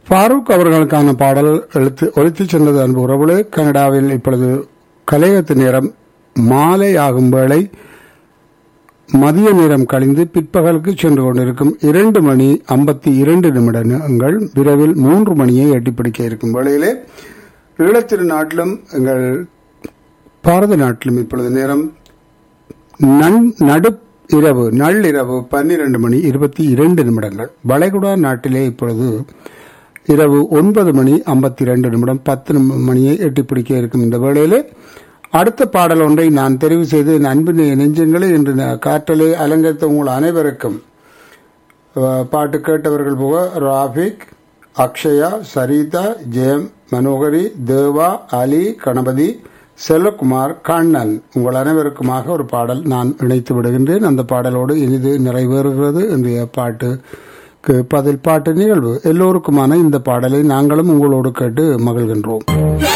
ஃபாரூக் அவர்களுக்கான பாடல் எழுத்து ஒலித்துச் சென்றது அன்பு உறவுகளே கனடாவில் இப்பொழுது கலையத்து நேரம் மாலை ஆகும் வேளை மதிய நேரம் கழிந்து பிற்பகலுக்கு சென்று கொண்டிருக்கும் இரண்டு மணி ஐம்பத்தி இரண்டு நிமிடங்கள் விரைவில் மூன்று மணியை எட்டிப்பிடிக்க இருக்கும் வேளையிலே ஈழத்திரு நாட்டிலும் எங்கள் பாரத நாட்டிலும் இப்பொழுது நேரம் நன்- நடு இரவு நள்ளிரவு பன்னிரண்டு மணி இருபத்தி இரண்டு நிமிடங்கள் வளைகுடா நாட்டிலே இப்பொழுது இரவு ஒன்பது மணி ஐம்பத்தி இரண்டு நிமிடம் பத்து நிமி- மணியை எட்டி பிடிக்க இருக்கும் இந்த வேளையிலே அடுத்த பாடல் ஒன்றை நான் தெரிவு செய்து என் அன்பு நெ- நெஞ்சங்களே இன்று நான் காற்றலை அலங்கரித்த உங்கள் அனைவருக்கும் அஹ், பாட்டு கேட்டவர்கள் போக ராஃபிக் அக்ஷயா சரிதா ஜெயம் மனோகரி தேவா அலி கணபதி செல்வகுமார் கண்ணன் உங்கள் அனைவருக்குமாக ஒரு பாடல் நான் இணைத்து விடுகின்றேன் அந்த பாடலோடு இனிது நிறைவேறுகிறது இன்றைய பாட்டுக்கு பதில் பாட்டு நிகழ்வு எல்லோருக்குமான இந்த பாடலை நாங்களும் உங்களோடு கேட்டு மகிழ்கின்றோம்